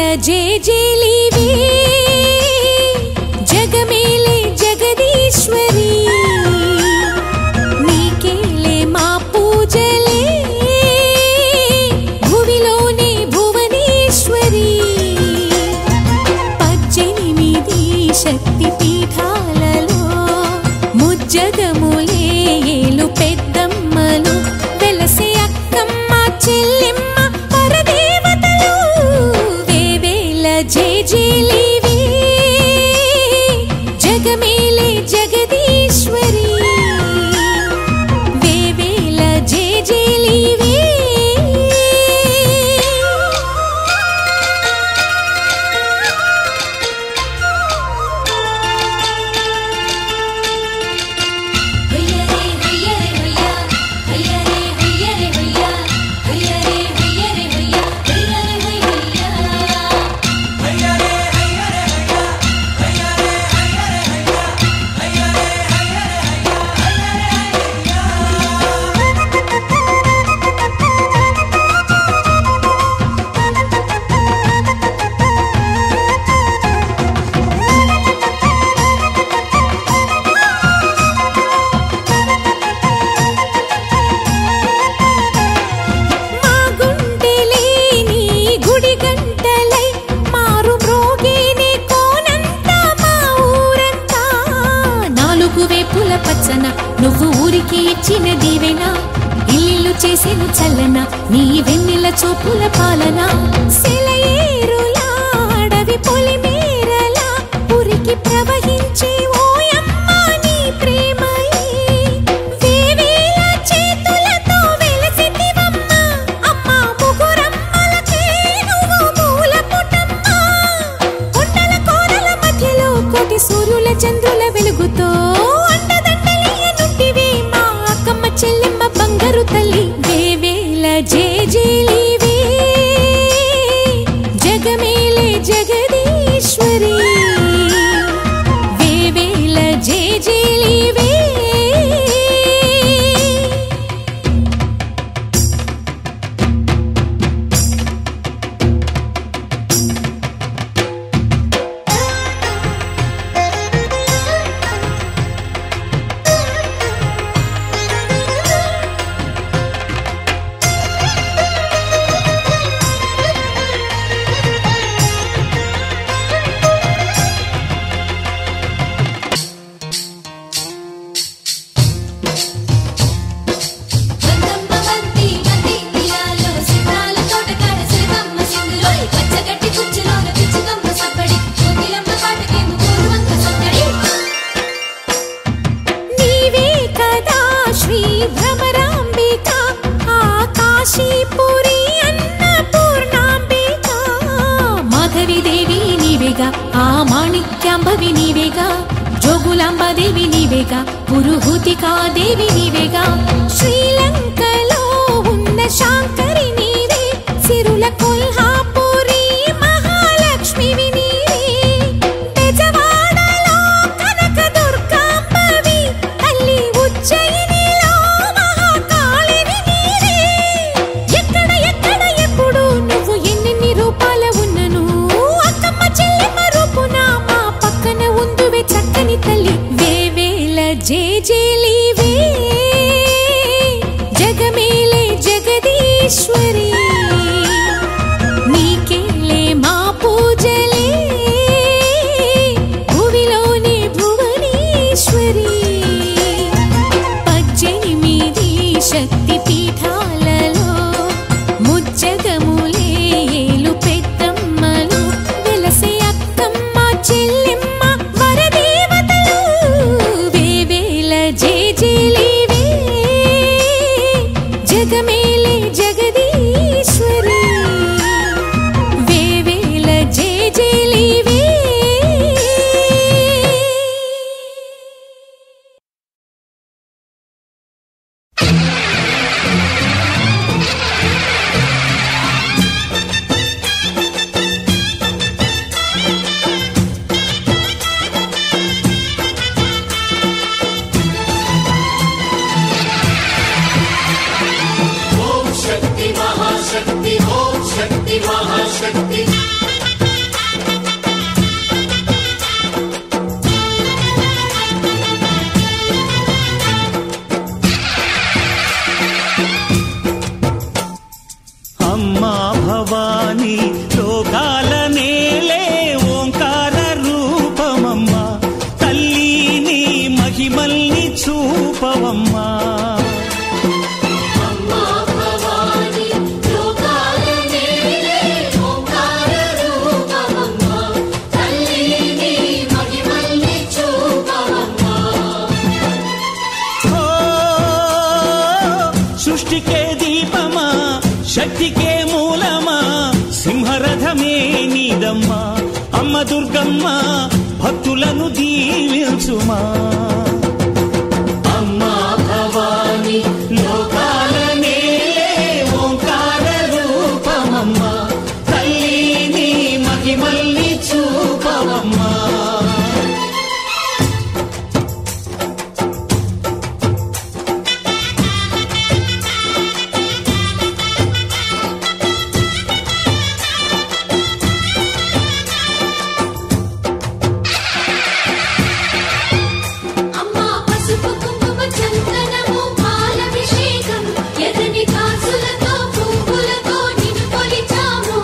జేజేలివే జగమేలే జగదీశ్వరి నీకేలే మా పూజలే భువిలోనే భువనేశ్వరి పద్దెనిమిది శక్తి పీఠాలలో ముజ్జగములే ఏలు పెద్దమ్మలు వెలసే అక్కమ్మ చెల్లెమ్మ పరదేవతలు వేవేల జేజేలివే జగమేలే జగదీశ్వరి వేవేల జేజేలివే హయ్యరే హయ్యరే హయ్యా హయ్యరే హయ్యరే హయ్యా హయ్యరే హయ్యరే హయ్యా హయ్యరే హయ్యా మా గుండెలేని గుడి గంటలై మారు మ్రోగేనే కోనంతా మా ఊరంతా నాలుగు వేపుల పచ్చన నువ్వు ఊరికి ఇచ్చిన దీవెన ఇల్లు చేసేను చల్లన నీ వెన్నెల చూపుల పాలన సెలయేరులా అడవి పొలిమేరలా ఉరికి ప్రవహించే ఓయమ్మ నీ ప్రేమయే వేవేల చేతులతో వెలసితివమ్మ అమ్మ ముగురమ్మలకే నువ్వు మూల పుటమ్మ కొండల కోరల మధ్యలో కోటి సూర్యుల చంద్రుల వెలుగుతో అండదండలీయనుంటివే మా అక్కమ్మ చెల్లెమ్మ బంగారు తల్లి వేవేల జేజేలివే జగమేలే జగదీశ్వరి వేవేల జేజేలివే బందమ్మ బంతి బంతి ఇలాలో సితాల తోటకాడ సిరికమ్మ సింధులోయ్ పచ్చగడ్డి కుచ్చులోన పిచ్చుకమ్మ సప్పడి కోకిలమ్మ పాటకేమో పూర్వంక సొత్తడి నీవే కదా శ్రీ భ్రమరాంబిక ఆకాశీపురి అన్నపూర్ణాంబిక మాధవి దేవి నీవేగా ఆ మాణిక్యాంబవి నీవేగా జోగులాంబదేవి నీవేగా పురుహూతికా దేవి నీవేగా శ్రీలంకలో ఉన్న శాంకరి నీవే సిరుల కొల్హాపురి మహాలక్ష్మివి నీవే బెజవాడలో కనక దుర్గాంబవి తల్లి ఉజ్జయినిలో మహాకాళివి నీవే ఎక్కడ ఎక్కడ ఎప్పుడు నువ్వు ఎన్నెన్ని రూపాల ఉన్నను అక్కమ్మ చెల్లెమ్మ రూపున మా పక్కన ఉందువే చక్కని తల్లి వేవేల జేజేలివే జగమేలే జగదీశ్వరి నీకేలే మా పూజలే భువిలోనే భువనేశ్వరి పద్దెనిమిది శక్తి పీఠాలలో ముజ్జగములే ఏలు పెద్దమ్మలు వెలసే అక్కమ్మ చెల్లెమ్మ వరదేవతలు వేవేల జే శక్తికే మూలమా సింహరథమే నీదమ్మా అమ్మ దుర్గమ్మ భక్తులను దీవించుమా అమ్మా భవాని లోకాల నేలే ఓంకార రూపమమ్మా తల్లిని మహిమల్ని చూపవమ్మా అమ్మా పసుపు కుంకుమ చందనము పాలభిషేకం ఎర్రని కాసులతో పువ్వులతో నిన్ను కొలిచాము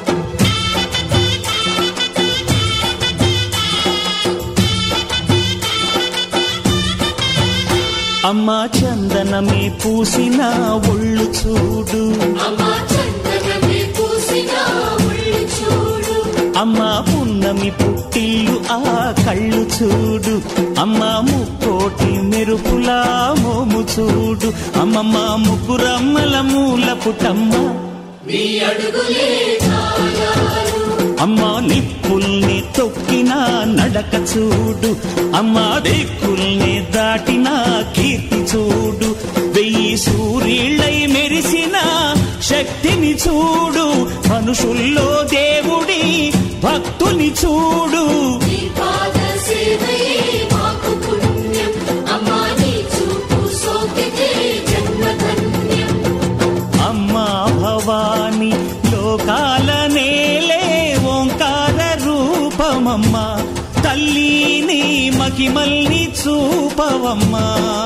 అమ్మా చందనమే పూసిన ఒళ్ళు చూడు అమ్మా చందనమే పూసిన ఒళ్ళు చూడు అమ్మా పున్నమి పుట్టిల్లు ఆ కళ్ళు చూడు అమ్మా ముక్కోటి మెరుపులా మోము చూడు అమ్మమ్మ ముగ్గురమ్మల మూల పుటమ్మ నీ అడుగులే ఛాయాలు అమ్మా నిప్పుల్ని తొక్కిన నడక చూడు అమ్మా దిక్కుల్ని దాటిన కీర్తి చూడు వెయ్యి సూర్యుళ్ళై మెరిసిన శక్తిని చూడు మనుషుల్లో దేవుడి భక్తుని చూడు నీ పాద సేవయే మాకు పుణ్యం అమ్మా నీ చూపు సోకితే జన్మ ధన్యం అమ్మా భవాని లోకాల నేలే ఓంకార రూపమమ్మా తల్లిని మహిమల్ని చూపవమ్మా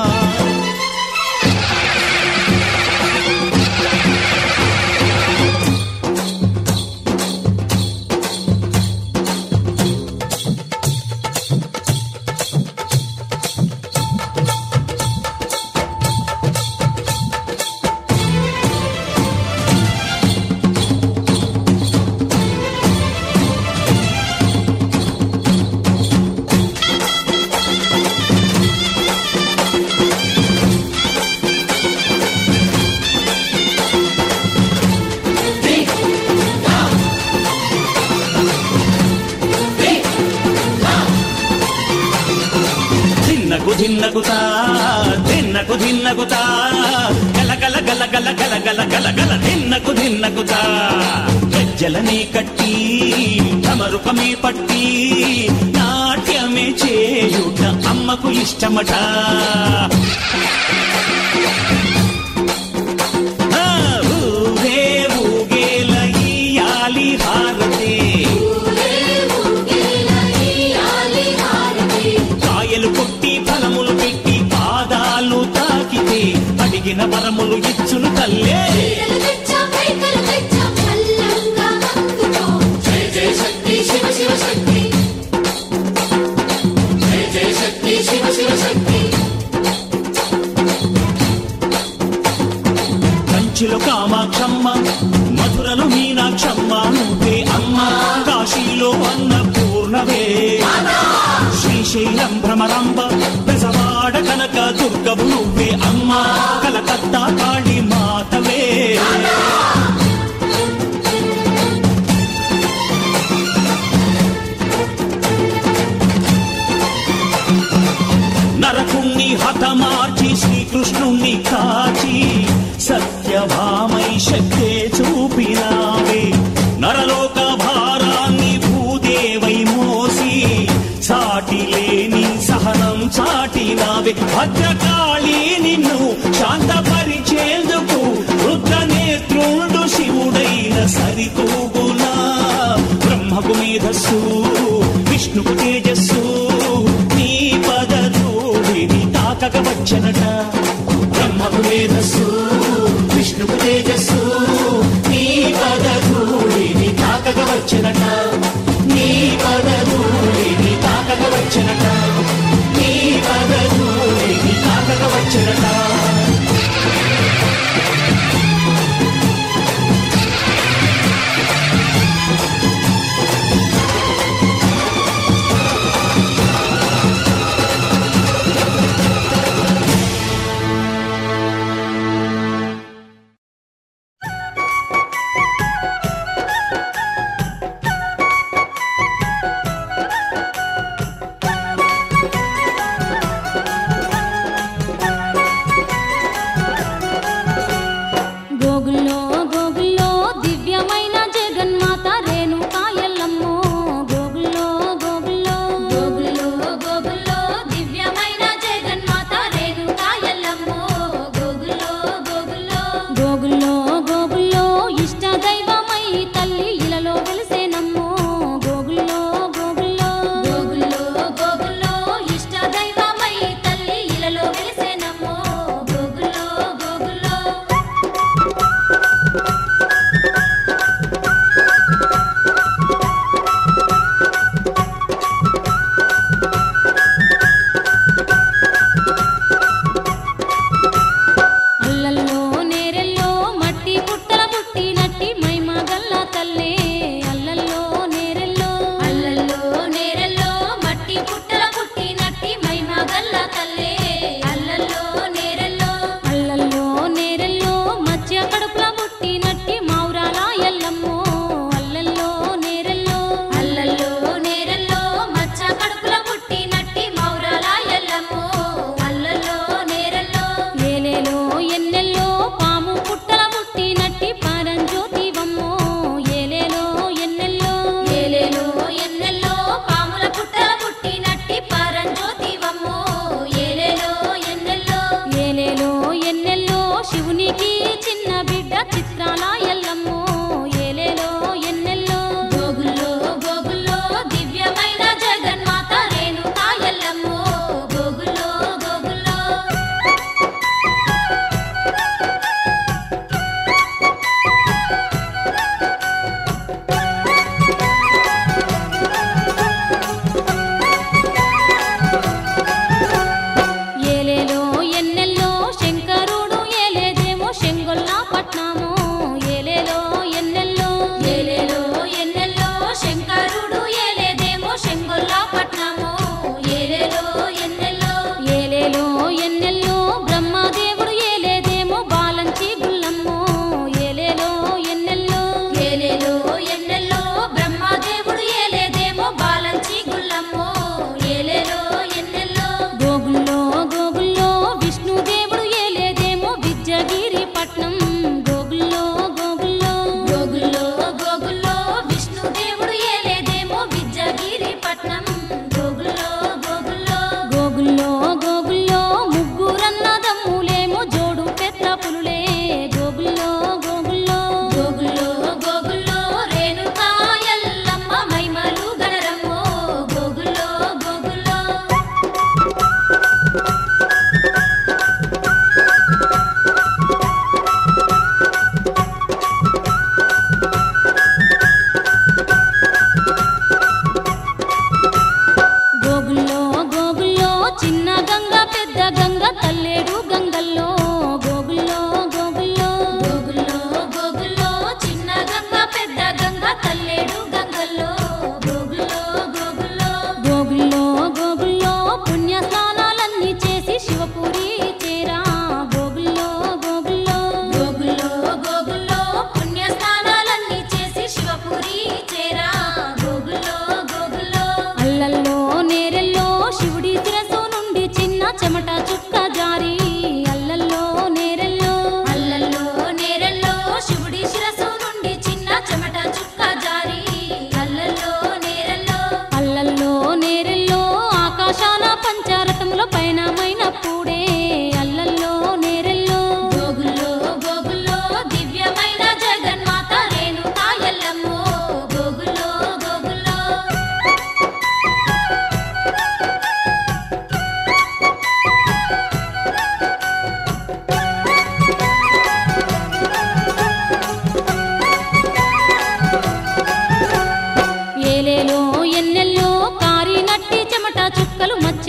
ధిన్నకు ధిన్నకుతా ధిన్నకు ధిన్నకుతా గల గల గల గల గల గల గల గల ధిన్నకు ధిన్నకుతా గజ్జలనే కట్టి తమరుపమే పట్టి నాట్యమే చేయుట అమ్మకు ఇష్టమట ఆ, ఊరే ఊగేల ఇయ్యాలి హారతే ఊరే ఊగేల ఇయ్యాలి హారతి కాయలు కొట్టి ఫలములు పెట్టి పాదాలు తాకితే అడిగిన వరములు ఇచ్చును తల్లే చీరలు తెచ్చాం రైకలు తెచ్చాం చల్లంగా అందుకో జై జై శక్తి శివ శివ శక్తి జై జై శక్తి శివ శివ శక్తి కంచిలో కామాక్షమ్మ మధురలో మీనాక్షమ్మ నువ్వే అమ్మ కాశీలో అన్నపూర్ణవే శ్రీశైలం భ్రమరంబ బెజవాడ కనక దుర్గవు నువ్వే అమ్మ కలకత్తా కాళీ మాతవే నరకుణ్ణి హతమార్చి శ్రీకృష్ణుణ్ణి కాచి సత్యభామై శక్తే చూపినావే నరలోక భారాన్ని భూదేవై మోసి సాటి లేని సహనం చాటినావే భద్రకాళి నిన్ను శాంతపరిచేందుకు రుద్రనేత్రుండు శివుడైన సరితూగునా బ్రహ్మకు మేధస్సు విష్ణుకు తేజస్సు నీ పదధూళిని తాకక వచ్చనట బ్రహ్మకు మేధస్సు విష్ణుకు తేజస్సు నీ పదధూళిని తాకక వచ్చనట నీ పదధూళిని తాకక వచ్చనట నీ పదధూళిని తాకక వచ్చనట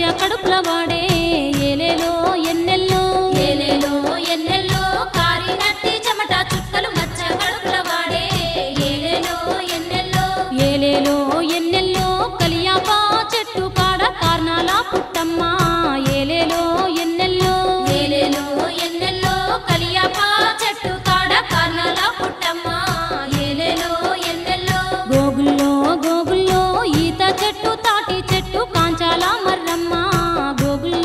కడుపుల వాడే ఏలేలో ఎన్నెల్లో ఏలేలో ఎన్నెల్లో కారినట్టి చెమట చుక్కలు మచ్చ కడుపుల వాడే ఏలేలో ఎన్నెల్లో ఏలేలో ఎన్నెల్లో కలియాపా చెట్టు కాడ కార్నాల పుట్టమ్మ ఏలేలో ఎన్నెల్లో ఏలేలో ఎన్నెల్లో కలియాపా చెట్టు కాడ కర్ణాల పుట్టమ్మ ఏలేలో ఎన్నెల్లో గోగుల్లో గోగుల్లో ఈత చెట్టు తాటి చెట్టు కాంచాల మర్రమ్మ గోగుల్లో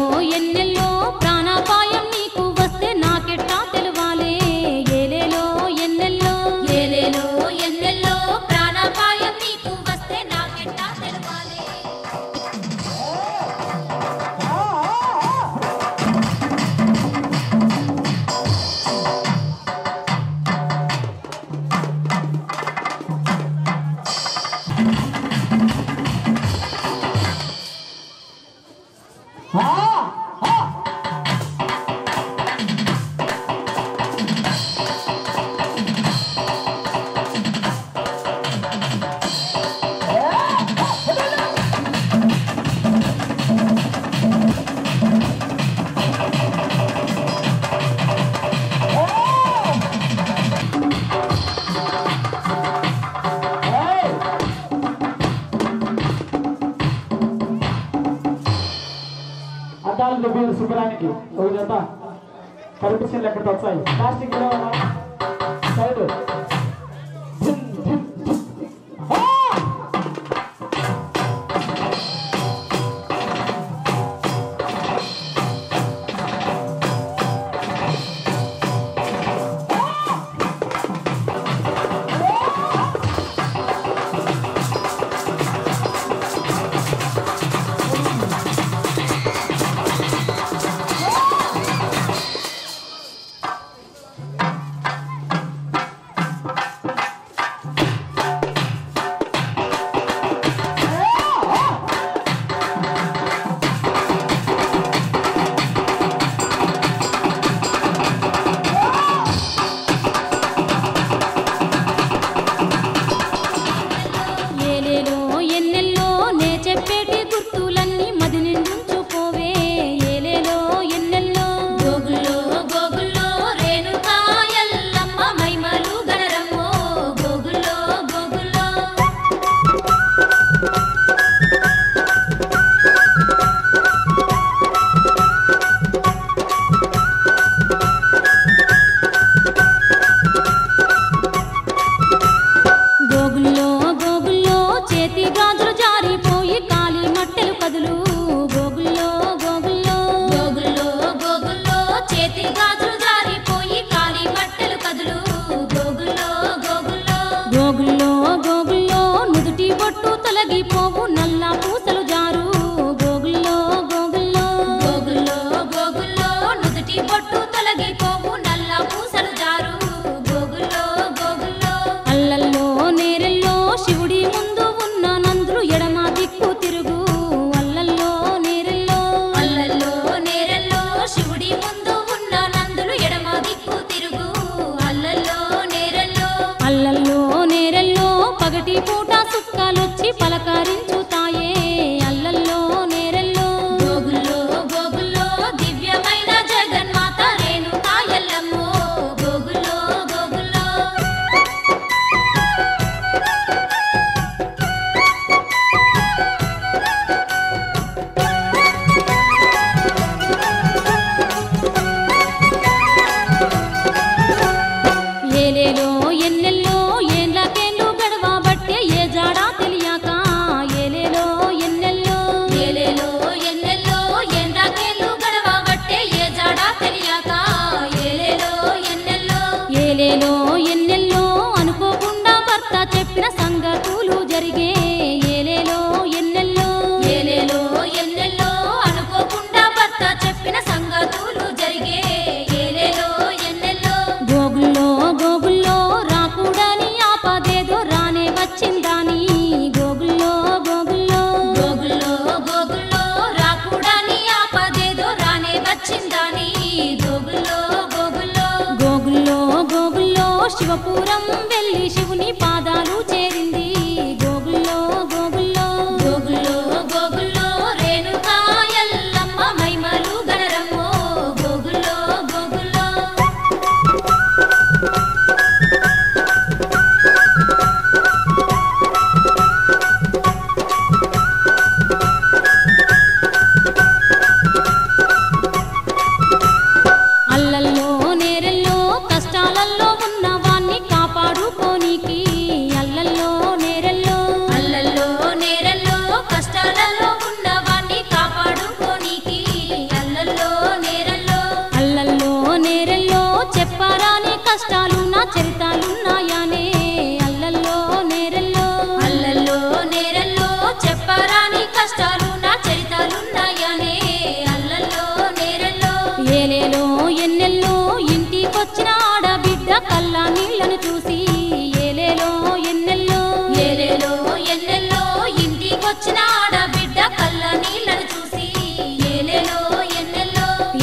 ఎన్నెల్లో ప్రాణాపాయం నీకు వస్తే నాకెట్టా తెలువాలే ఏలేలో ఎన్నెల్లో ఏలేలో ఎన్నెల్లో ప్రాణాపాయం నీకు వస్తే నాకెట్టా తెలవాలి అద్దాలు దుబ్బీలు శుభ్రానికి ఒక జత కనిపించిన లెక్కతో వచ్చాయి ప్లాస్టిక్ కూడా సైడ్ ధిమ్, ధిమ్, ధిమ్. ఆ! ఏలేలో ఎన్నెల్లో నే చెప్పేటి గుర్తులన్నీ మది నిండుంచుకోవే ఏలేలో ఎన్నెల్లో గోగుల్లో గోగుల్లో రేణుకా ఎల్లమ్మ మైమలు గణరమ్మో గోగుల్లో గోగుల్లో గోగుల్లో గోగుల్లో చేతి గాజులు జారిపోయి కాలి మట్టెలు కదులు గోగుల్లో గోగుల్లో గోగుల్లో గోగుల్లో చేతి గాజులు జారిపోయి కాలి బట్టలు కదులు గోగుల్లో గోగుల్లో గోగుల్లో గోగుల్లో నుదుటి బొట్టు తొలగిపోవు నల్ల పూసలు జారు గోగుల్లో గోగుల్లో గోగుల్లో గోగుల్లో నుదుటి బొట్టు తొలగిపోవు నల్ల పూసలు జారు గోగుల్లో గోగుల్లో అల్లల్లో నేరెల్లో శివుడి ముందు ఉన్న నందులు ఎడమ దిక్కు తిరుగు అల్లల్లో నేరెల్లో అల్లల్లో నేరల్లో శివుడి ముందు ఉన్న నందులు ఎడమ దిక్కు తిరుగు అల్లల్లో నేరల్లో అల్లల్లో నేరెల్లో పగటి పూట సుక్కలొచ్చి పలకరించుతాయే అల్లల్లో నేరెల్లో గోగుల్లో గోగుల్లో దివ్యమైన జగన్మాత రేణుకా ఎల్లమ్మో గోగుల్లో గోగుల్లో ఏలేలో ఎన్నెల్లో ఏండ్లకేళ్ళు గడవబట్టే ఏ జాడా తెలియక ఏలేలో ఎన్నెల్లో ఏలేలో ఎన్నెల్లో ఎండాకేళ్ళు గడవబట్టే ఏ జాడా తెలియక ఏలేలో ఎన్నెల్లో ఏలేలో ఎన్నెల్లో అనుకోకుండా భర్త చెప్పిన సంగతులు జరిగే ఏలేలో ఎన్నెల్లో ఏలేలో ఎన్నెల్లో అనుకోకుండా భర్త చెప్పిన సంగతులు జరిగే ఏలేలో ఎన్నెల్లో గోగుల్లో గోగుల్లో రాకూడని ఆపదేదో రానే వచ్చిందాని గోగుల్లో గోగుల్లో గోగుల్లో గోగుల్లో రాకూడని ఆపదేదో రానే వచ్చిందని గోగుల్లో గోగుల్లో గోగుల్లో గోగుల్లో శివపురం వెళ్ళి శివుని పాదాలు చేరింది గోగుల్లో గోగుల్లో గోగుల్లో గోగుల్లో రేణుకా ఎల్లమ్మ మైమలు గణరమ్మో గోగుల్లో గోగుల్లో అల్లల్లో నేరెల్లో కష్టాలల్లో ఉన్న వాణ్ణి కాపాడుకోనికి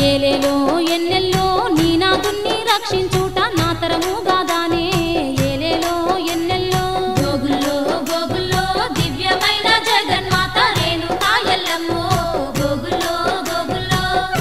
ఏలేలో ఎన్నెల్లో నీ నాదున్ని రక్షించుట నా తరము గాదానే ఏలేలో ఎన్నెల్లో గోగుల్లో గోగుల్లో దివ్యమైన జగన్మాత రేణుకా ఎల్లమ్మో గోగుల్లో గోగుల్లో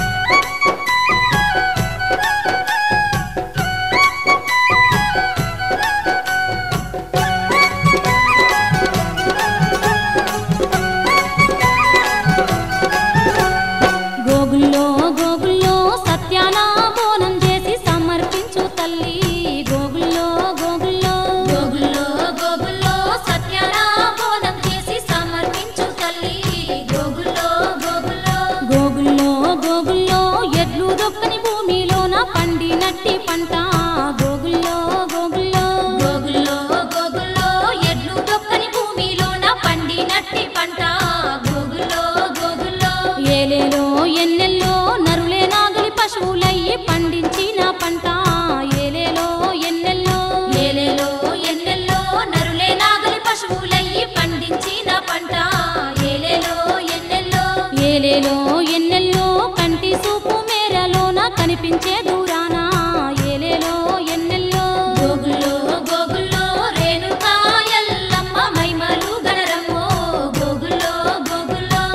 గోగుల్లో గోగుల్లో సత్యాన బోనం చేసి సమర్పించు తల్లి గోగుల్లో గోగుల్లో గోగుల్లో గోగుల్లో సత్యాన బోనం చేసి సమర్పించు తల్లి గోగుల్లో గోగుల్లో గోగుల్లో గోగుల్లో ఎడ్లు దొక్కని భూమిలోన పండినట్టి పంట గోగుల్లో గోగుల్లో గోగుల్లో గోగుల్లో ఎడ్లు దొక్కని భూమిలోన పండినట్టి పంట గోగుల్లో గోగుల్లో ఏలేలో ఎన్నెల్లో నరులే నాగలి పశువులయ్యి పండించిన పంట ఏలేలో ఎన్నెల్లో ఏలేలో ఎన్నెల్లో నరులే నాగలి పశువులయ్యి పండించిన పంట ఏలేలో ఎన్నెల్లో ఏలేలో ఎన్నెల్లో కంటి సూపు మేరలోన కనిపించే దూరాన ఏలేలో ఎన్నెల్లో గోగుల్లో గోగుల్లో రేణుకా ఎల్లమ్మ మైమలు గణరమ్మో గోగుల్లో గోగుల్లో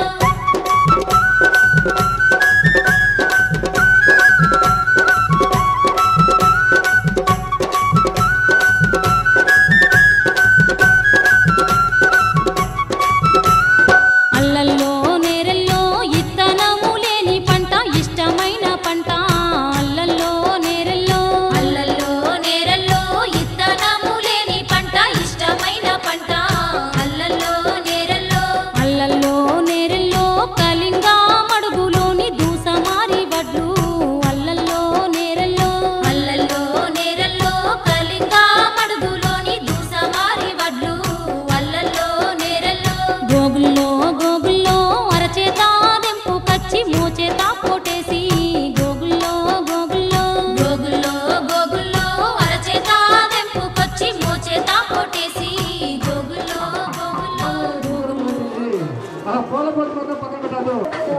అల్లల్లో నేరెల్లో ఇత్తనము లేని పంట ఇష్టమైన పంట అల్లల్లో నేరెల్లో అల్లల్లో నేరల్లో ఇత్తనము లేని పంట ఇష్టమైన పంట అల్లల్లో నేరల్లో అల్లల్లో నేరెల్లో కలింగా మడుగులోని దూసమారి వడ్లు అల్లల్లో నేరెల్లో అల్లల్లో నేరల్లో కలింగా మడుగులోని దూసమారి వడ్లు అల్లల్లో నేరల్లో గోగుల్లో గోగుల్లో అరచేత దెంపు కచ్చి మోచేత పోటేసి గోగుల్లో గోగుల్లో గోగుల్లో గోగుల్లో అరచేత దెంపుకొచ్చి మోచేత కొట్టేసి గోగుల్లో గోగుల్లో ఆ పూల పొట్టు మొత్తం పక్కన పెట్టాదు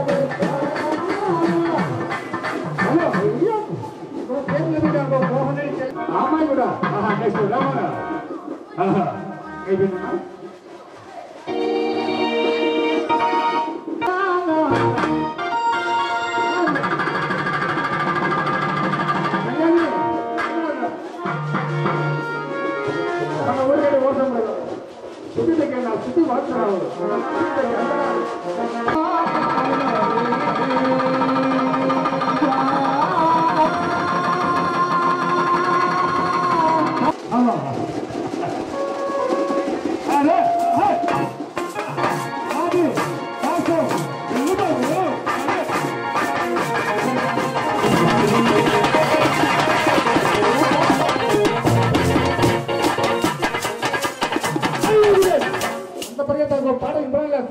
హలో అయ్యో. ఇంకో పేరు లేదు కదా, ఇంకో మోహన్ రెడ్డి చెల్లి. ఆ అమ్మాయి కూడా ఆహా, నెక్స్ట్ రామా ఆహా అయిపోయిందమ్మా మన ఊరికే ఓసం లేదు స్థితి దగ్గర నా స్థితి మార్చురావు అంత పరిగెత్తా పాట ఇంప్రూవ్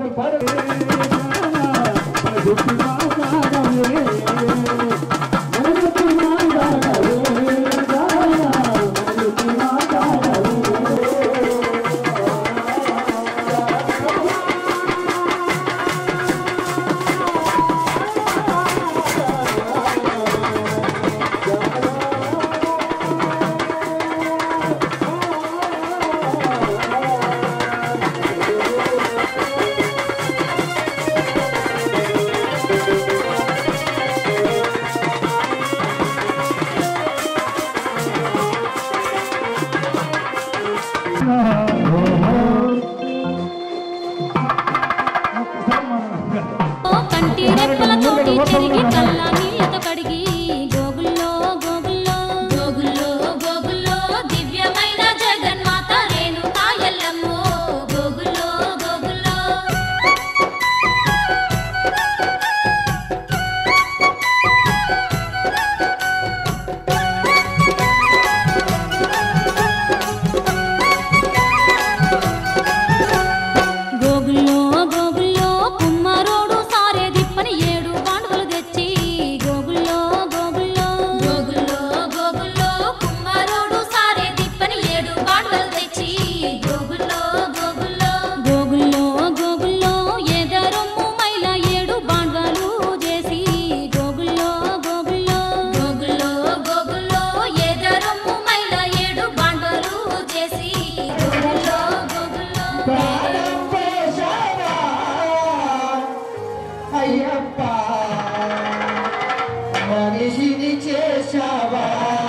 మనిషిని చేశావా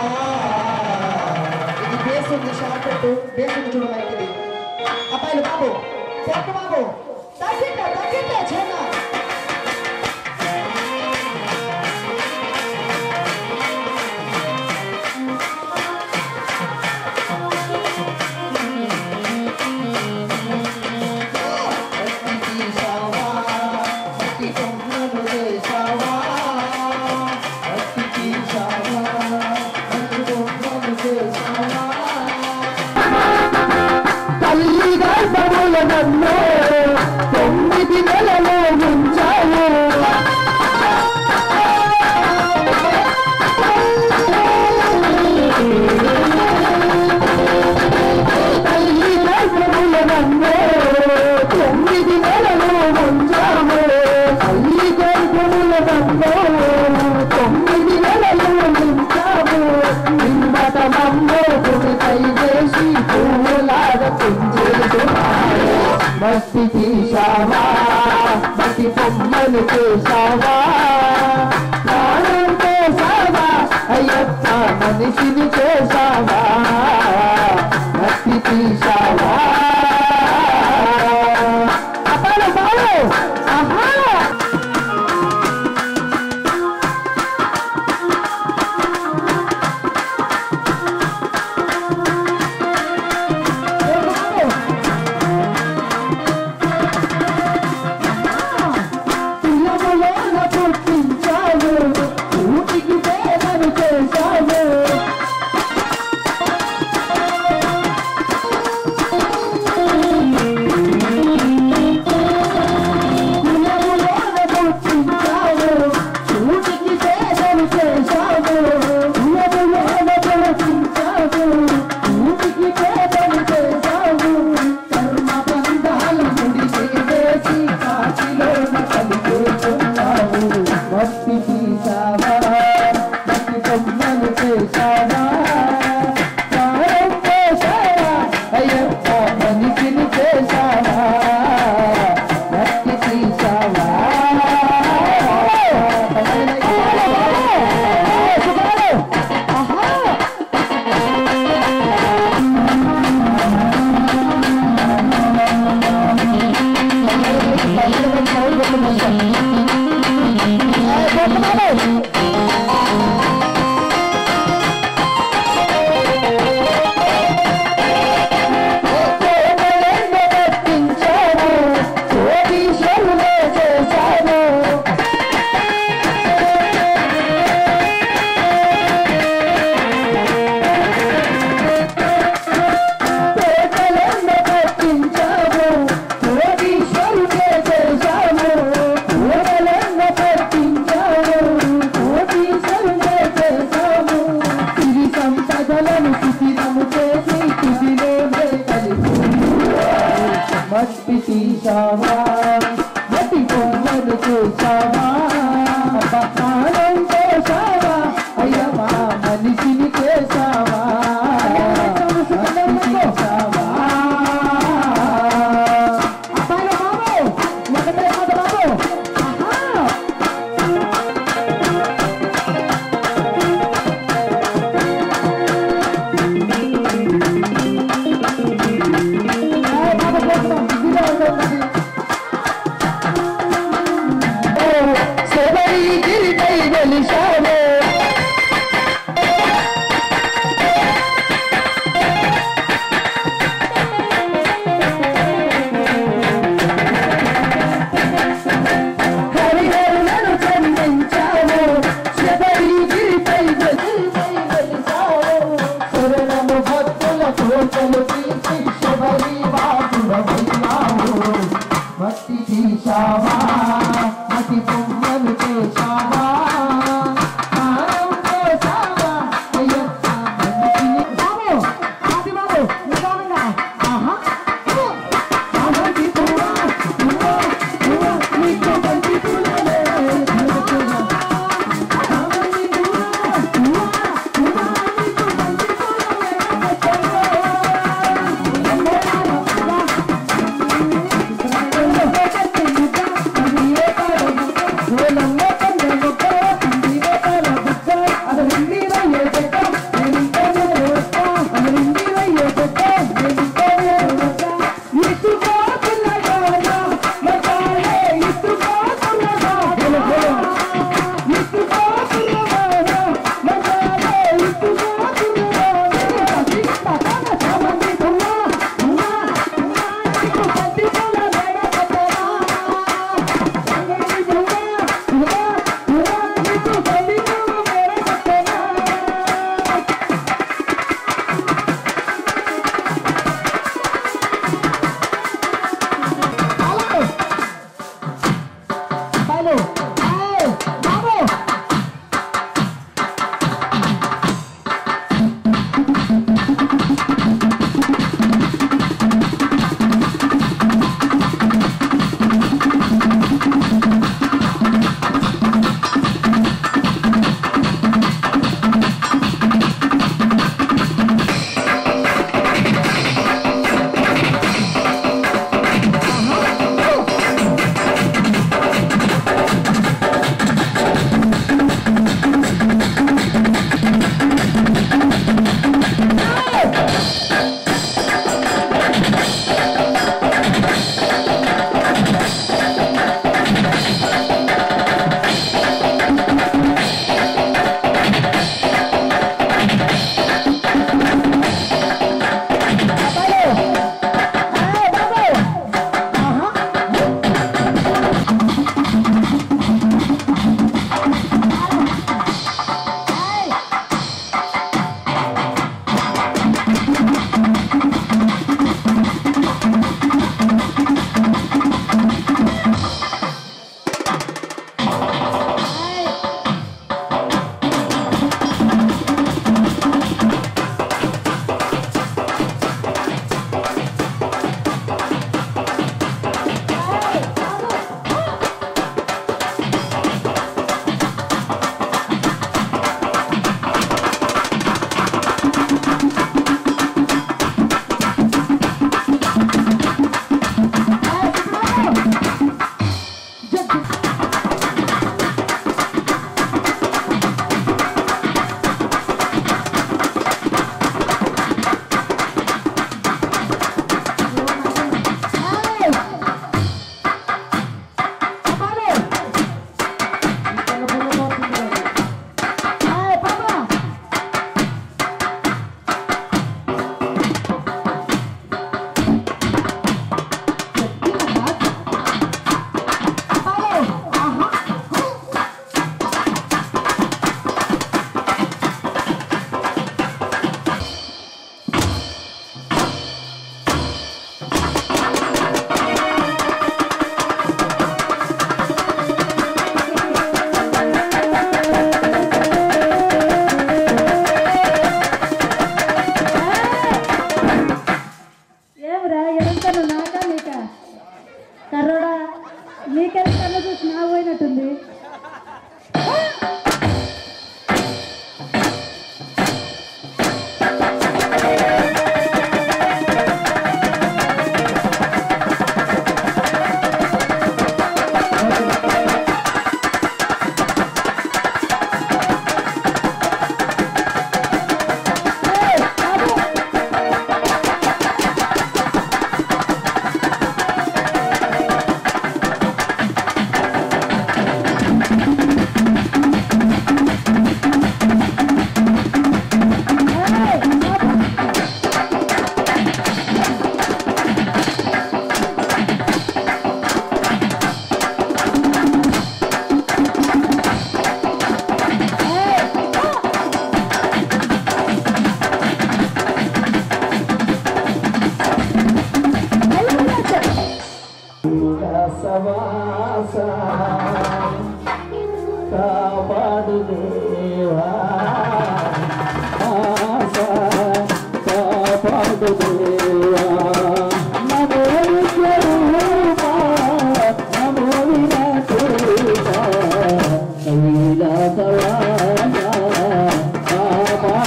ఇది బేస్ ఉంది షార్ట్ బేస్ ఉంది చూడు మైక్ ఇది అబ్బాయిలు బాబు పొట్ట బాబు తగ్గిట్ట తగ్గిట్ట చిన్న తల్లి గర్భముల నన్ను తొమ్మిది నెలలు ఉంచావు తల్లి గర్భముల నన్ను తొమ్మిది నెలలు ఉంచావు తల్లి గర్భముల నన్ను తొమ్మిది నెలలు ఉంచావు నిమ్మట నమ్ము గుడిపై వేసి పువ్వులాగా పెంచేస్తున్నావు మట్టి తీశావా మట్టి బొమ్మలు చేశావా ప్రాణం చేశావా అయ్యప్ప మనిషిని చేశావా మట్టి తీశావా అప్పుడు బాలు ఆహా పిల్లములోన పుట్టించావు ఊటికి పేదను చేశావు పిల్లములోన పుట్టించావు ఊటికి పేదను చేశావు పిల్లములోన పుట్టించావు ఊటికి పేదను చేశావు కర్మ బంధాల ముడి చేసి కాశీలోన కలిపేస్తున్నావు మట్టి తీసావా మట్టి బొమ్మలు చేశావా ప్రాణం చేశావా అయ్యప్ప మనిషిని చేశావా మట్టి తీసావా ఆహా మట్టి తీసావా మట్టి బొమ్మలు చూసావా ప్రాణం చేసావా అయ్యవా మనిషిని చేసావా మట్టి తీసావా అబ్బాయిలు బాబు ఒకటే మాట బాబు ఆహా ఆ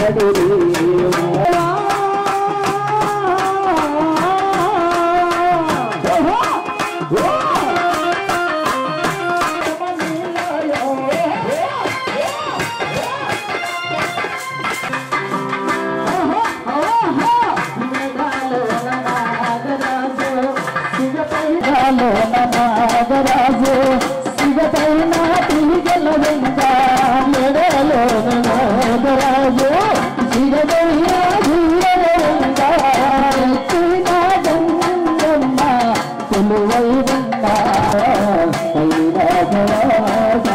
నాగరాజు సిగపైన తిరిగెల వెంక మెడలో నాగరాజు సిగపైన తిరిగెల వెంక ఎత్తిన గంగమ్మ కొలువై ఉన్న కైలాసవాస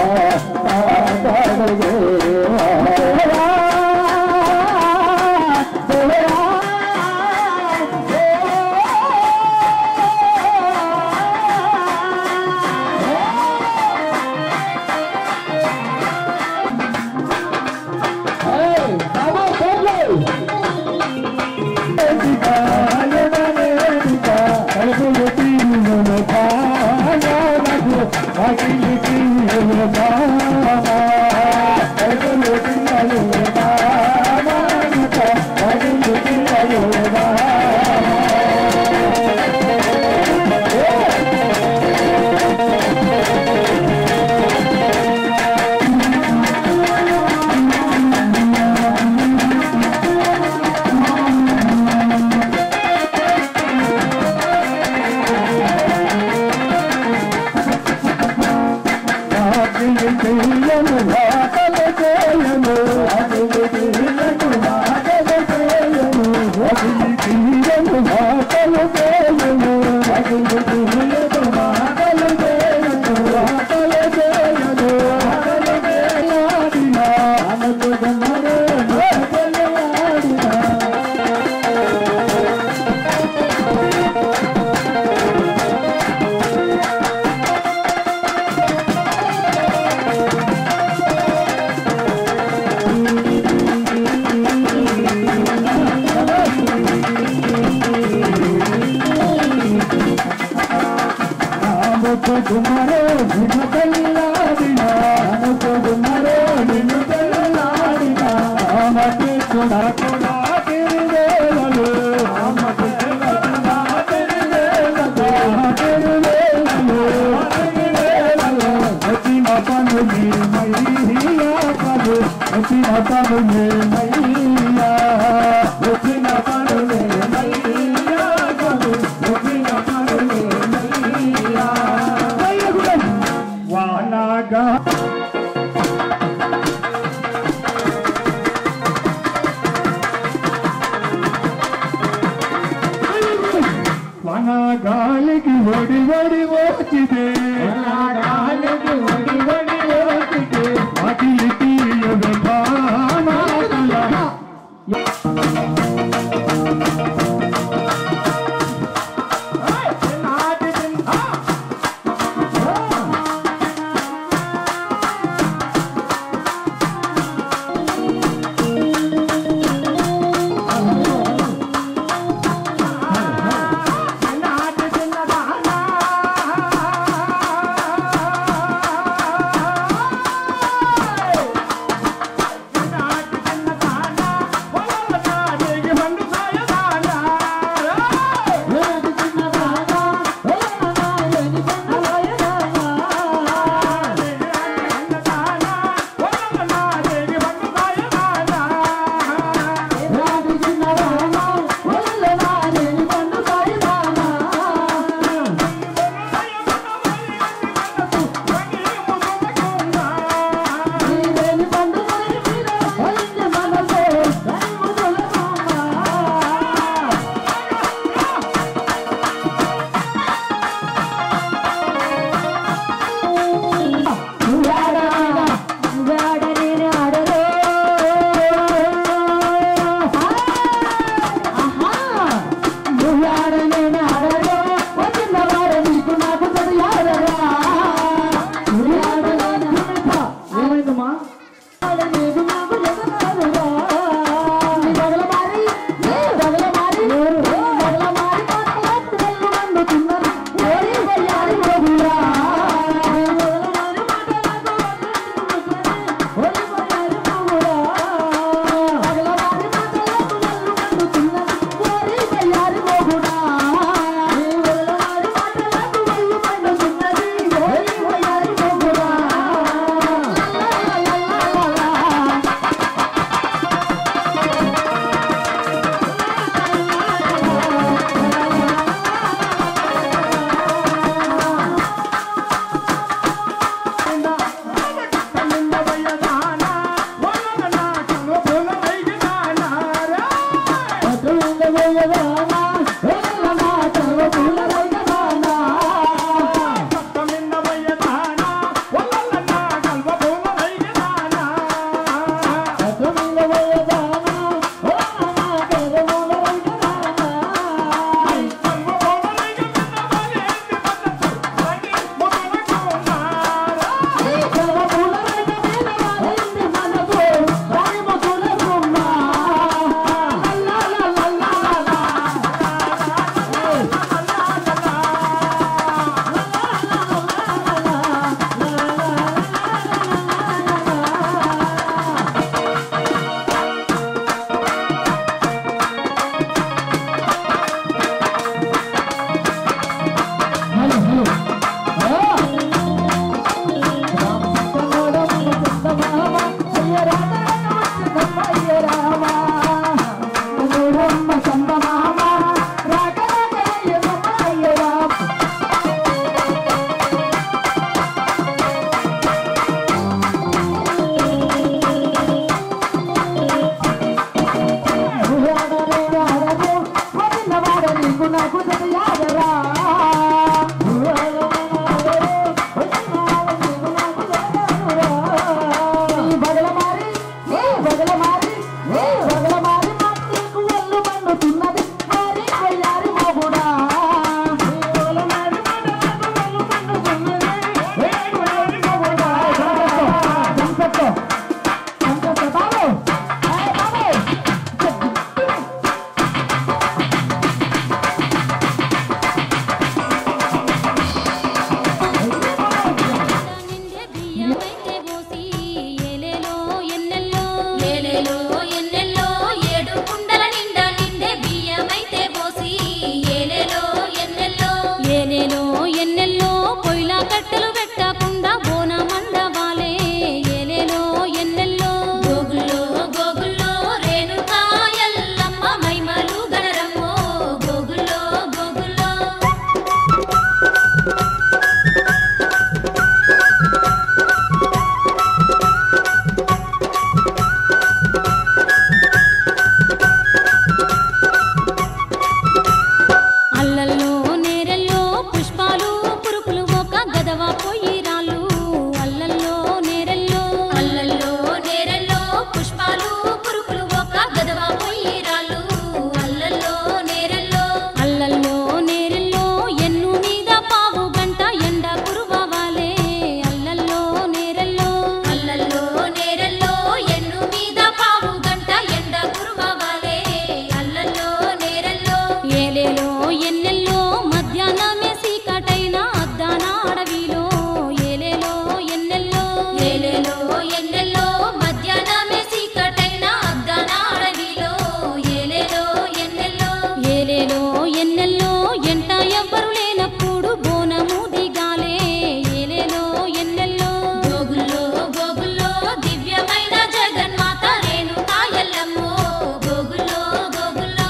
కుమారో నిన్ను పెళ్ళాడినా కుమారో నిన్ను పెళ్ళాడినా మతి కూడా కూడా తిరిగేలలు మతి కూడా తిరిగేలలు తిరిగేలలు తిరిగేలలు వచ్చిన పను నీ మయ్యా పను వచ్చిన పను నీ మయ్యా వచ్చిన పను నీ మయ్యా పను వచ్చిన పను నీ మయ్యా వానాగా వనగాలికి ఒడి ఒడి వచ్చితే వనగాలికి ఒడి ఒడి వచ్చితే వాటిని తీయదు భామాతల నిండే బియ్యమైతే పోసి ఏలేలో ఎన్నెల్లో ఏలేలో ఎన్నెల్లో ఏడు కుండల నిండా నిండే బియ్యమైతే పోసి ఏలేలో ఎన్నెల్లో ఏలేలో ఎన్నెల్లో పొయ్యిలా కట్టెలు పెట్టకుండా బోన మండవాలే ఏలేలో ఎన్నెల్లో గోగుల్లో గోగుల్లో రేణుకా ఎల్లమ్మ మైమలు గణరమ్మో గోగుల్లో గోగుల్లో అల్లల్లో నేరెల్లో పుష్పాలు పురుకులు ఒక గదవ పొయ్యి రాళ్ళు అల్లల్లో నేరెల్లో అల్లల్లో నేరల్లో పుష్పాలు పురుకులు ఒక గదవ పొయ్యిరాళ్ళు అల్లల్లో నేరల్లో అల్లల్లో నేరెల్లో ఎన్ను మీద పావు గంట ఎండ కురువాలే అల్లల్లో నేరెల్లో అల్లల్లో నేరల్లో ఎన్ను మీద పావు గంట ఎండ కురువాలే అల్లల్లో నేరల్లో ఏలేలో ఎన్నెల్లో మధ్యాహ్నమే సీకటైన అద్దాన అడవిలో ఏలేలో ఎన్నెల్లో ఏలేలో ఎన్నెల్లో మధ్యాహ్నమే చీకటైన అద్దాన అడవిలో ఏలేలో ఎన్నెల్లో ఏలేలో ఎన్నెల్లో ఎంట ఎవ్వరు లేనప్పుడు బోనము దిగాలే ఏలేలో ఎన్నెల్లో గోగుల్లో గోగుల్లో దివ్యమైన జగన్మాత రేణుకా ఎల్లమ్మో గోగుల్లో గోగుల్లో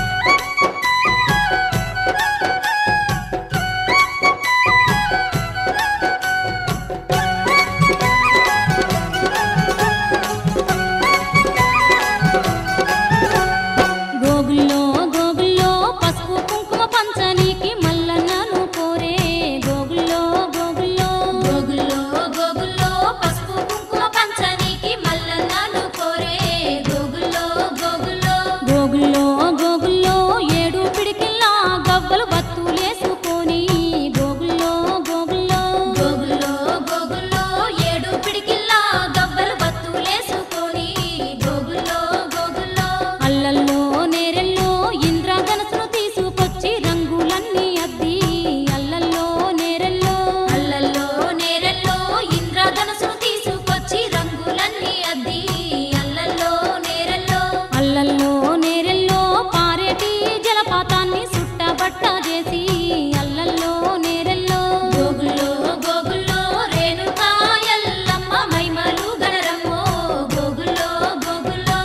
గోగుల్లో గోగుల్లో పసుపు కుంకుమ పంచనీకి మల్లన్నను కోరే గోగుల్లో గోగుల్లో గోగుల్లో గోగుల్లో పసుపు కుంకుమ పంచనీకి మల్లన్నను కోరే గోగుల్లో గోగుల్లో గోగుల్లో గోగుల్లో ఏడు పిడికిల్లా గవ్వలు బత్తులేసుకొని గోగుల్లో గోగుల్లో గోగుల్లో గోగుల్లో ఏడు పిడికిల్లా గవ్వలు బత్తులేసుకొని గోగుల్లో గోగుల్లో అల్లల్లో నేరెల్లో ఇంద్రధనసును తీసుకొచ్చి రంగులన్నీ అద్ది అల్లల్లో నేరెల్లో అల్లల్లో నేరల్లో ఇంద్రధనుసును తీసుకొచ్చి రంగులన్నీ అద్ది అల్లల్లో నేరల్లో అల్లల్లో నేరెల్లో పారేటి జలపాతాన్ని సుట్టబట్ట చేసి అల్లల్లో నేరెల్లో గోగుల్లో గోగుల్లో రేణుకా ఎల్లమ్మ మైమలు గణరమ్మో గోగుల్లో గోగుల్లో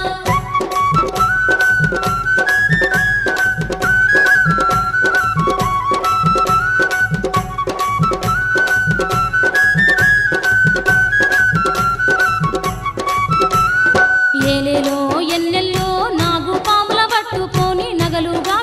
ఏలేలో ఎన్నెల్లో నాగు పాముల పట్టుకొని నగలుగా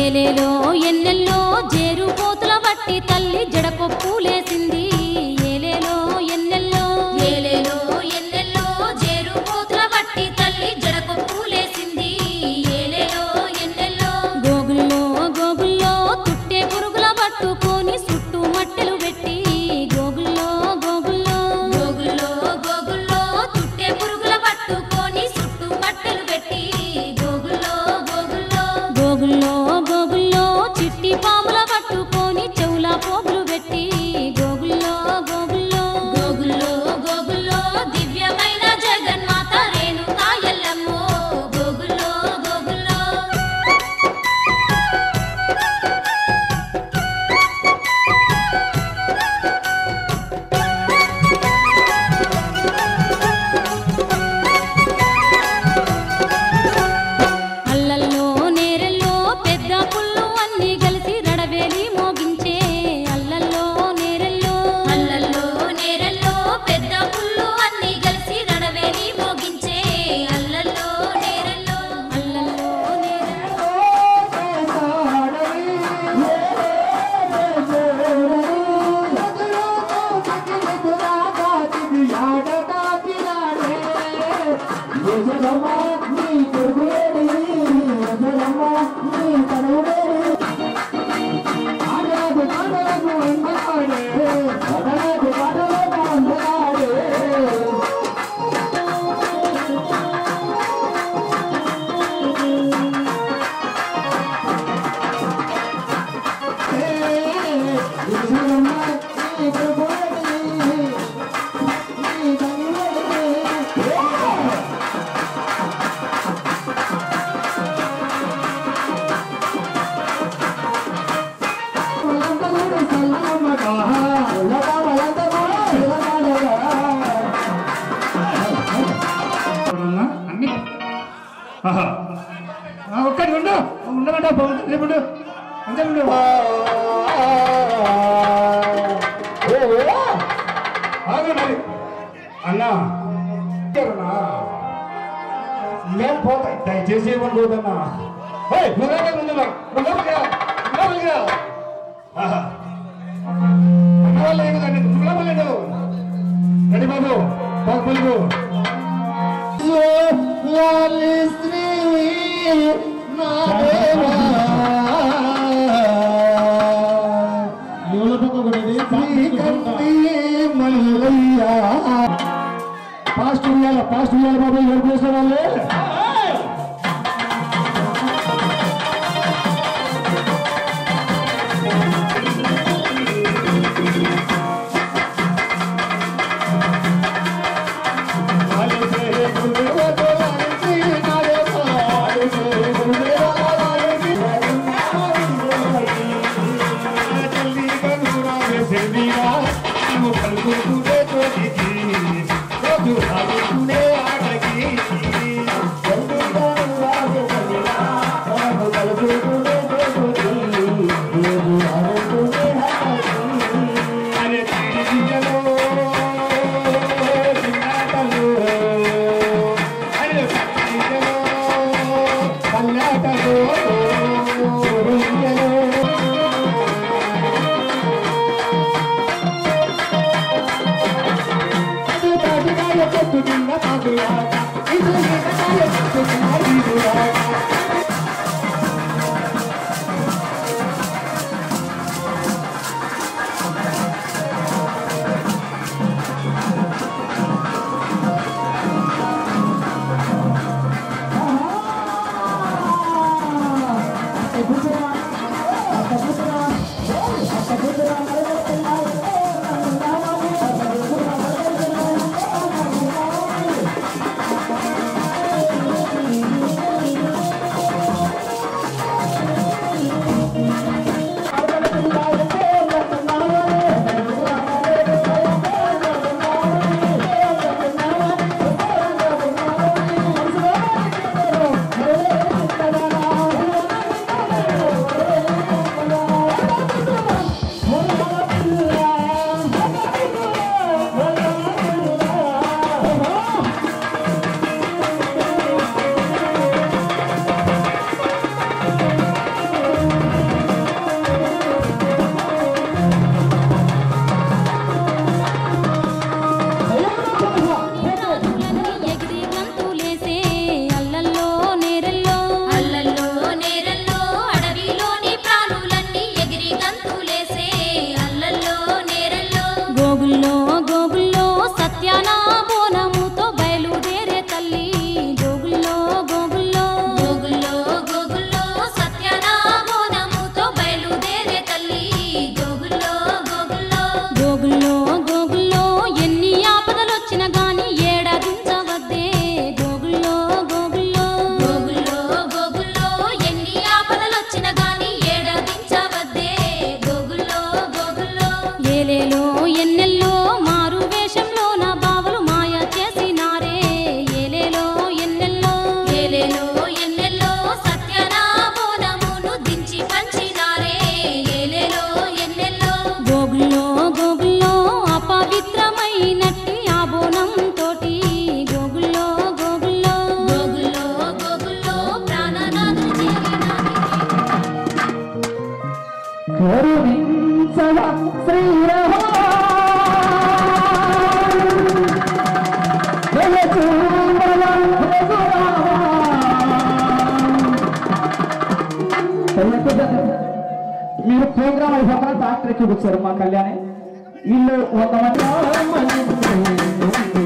ఏలేలో ఎన్నెల్లో జేరు పోతుల బట్టి తల్లి జడకొప్పులేసింది ఏలేలో ఎన్నెల్లో ఏలేలో ఎన్నెల్లో జేరు పోతుల బట్టి తల్లి జడకొప్పులేసింది ఏలేలో ఎన్నెల్లో గోగుల్లో గోగుల్లో తుట్టే పురుగుల పట్టుకొని చుట్టూ మట్టెలు పెట్టి గోగుల్లో గోగుల్లో గోగుల్లో గోగుల్లో తుట్టే పురుగుల పట్టుకొని చుట్టూ మట్టెలు పెట్టి గోగుల్లో గోగుల్లో గోగుల్లో గోగుల్లో చిట్టి పాముల పట్టుకొని చెవుల పోగులు పెట్టి గోగుల్లో గోగుల్లో గోగుల్లో గోగుల్లో దివ్యమైన జగన్మాత రేణుకా ఎల్లమ్మో గోగుల్లో గోగుల్లో అల్లల్లో నేరెల్లో పెద్ద పుల్లు అన్ని కలిసి రడవేలి మోగించే అల్లల్లో నేరెల్లో అల్లల్లో నేరల్లో పెద్ద పుల్లు అన్ని కలిసి రణవేలి మోగించే అల్లల్లో నేరల్లో అల్లల్లో నేరెల్లో చూడాలా? అన్ని ఆహా. ఆ, ఒక్కటి ఉండు ఉండమంటా బాగుంటుంది ఉండు అంతే ఉండు ఆగు మరి అన్నా అన్నా. మేము పోతాయి దయచేసి ఇవ్వండి పోతన్నా ఓయ్ నువ్వే ముందు నువ్వు ఆహా అన్నవాళ్ళు ఏమి నువ్వు రెడీ బాబు బాబు పలుకు పాస్ట్ ఉయ్యాల పాస్ట్ ఉయ్యాల బాబు ఏడు చేసిన వాళ్ళే Oh, ఏలేలో ఎన్నెల్లో మారు వేషంలో నా బావలు మాయ చేసినారే ఏలేలో ఎన్నెల్లో ఏలేలో ఎన్నెల్లో సత్యనామోనమును దించి పంచినారే ఏలేలో ఎన్నెల్లో గోగుల్లో గోగుల్లో అపవిత్రమైనట్టి ఆ బోనం తోటి గోగుల్లో గోగుల్లో గోగుల్లో గోగుల్లో ప్రాణనాథు చేరినారే కరుణించవ శ్రీరహ జయచూడవ మీరు ప్రోగ్రామ్ అయిపోతారా డాక్టర్ ఎక్కి కూర్చోరు మా కళ్యాణి వీళ్ళు వంద మంది